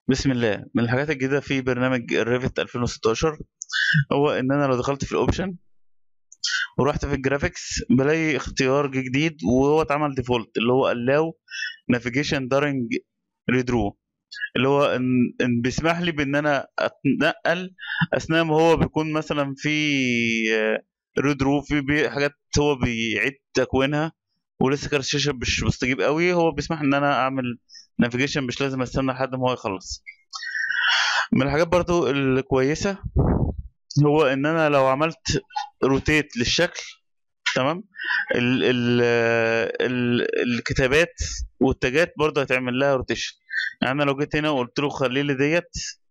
بسم الله من الحاجات الجديدة في برنامج الريفت 2016 هو إن أنا لو دخلت في الأوبشن ورحت في الجرافيكس بلاقي اختيار جديد وهو اتعمل ديفولت اللي هو allow navigation during redraw اللي هو إن, إن بيسمح لي بإن أنا أتنقل أثناء ما هو بيكون مثلا في ريدرو في بي حاجات هو بيعيد تكوينها ولسه كارت الشاشة مش مستجيب قوي هو بيسمح إن أنا أعمل نافيجيشن مش لازم استنى لحد ما هو يخلص من الحاجات برضو الكويسة هو ان انا لو عملت روتيت للشكل تمام ال ال ال الكتابات والتاجات برضه هتعمل لها روتيشن يعني انا لو جيت هنا وقلت له خلي لي ديت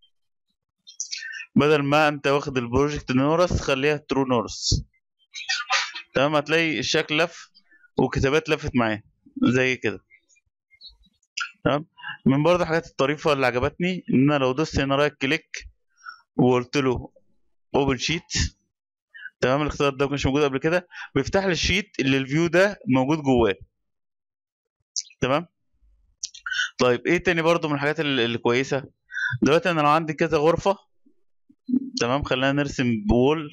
بدل ما انت واخد البروجكت نورس خليها ترو نورس تمام هتلاقي الشكل لف وكتابات لفت معاه زي كده تمام من برضه الحاجات الطريفه اللي عجبتني ان انا لو دوست هنا رايت كليك وقلت له اوبن شيت تمام الاختيار ده ما كانش موجود قبل كده بيفتح لي الشيت اللي الفيو ده موجود جواه تمام طيب ايه تاني برضه من الحاجات اللي اللي كويسه دلوقتي انا لو عندي كذا غرفه تمام خلينا نرسم بول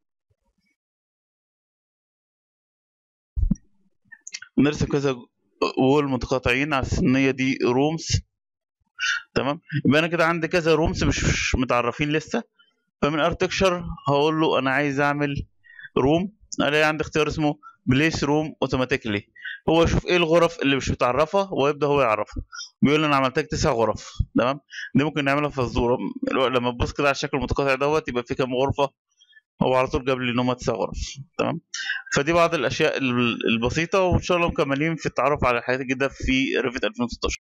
نرسم كذا وول متقاطعين على السنية دي رومز تمام يبقى انا كده عندي كذا رومز مش متعرفين لسه فمن ارتكشر هقول له انا عايز اعمل روم الاقي عندي اختيار اسمه بليس روم اوتوماتيكلي هو يشوف ايه الغرف اللي مش متعرفه ويبدا هو يعرفها بيقول لي انا عملت لك تسع غرف تمام دي ممكن نعملها فزوره لما تبص كده على الشكل المتقاطع دوت يبقى في كام غرفه هو على طول جاب لي ان هم تسع غرف تمام فدي بعض الاشياء البسيطه وان شاء الله مكملين في التعرف على الحاجات الجديده في ريفت 2016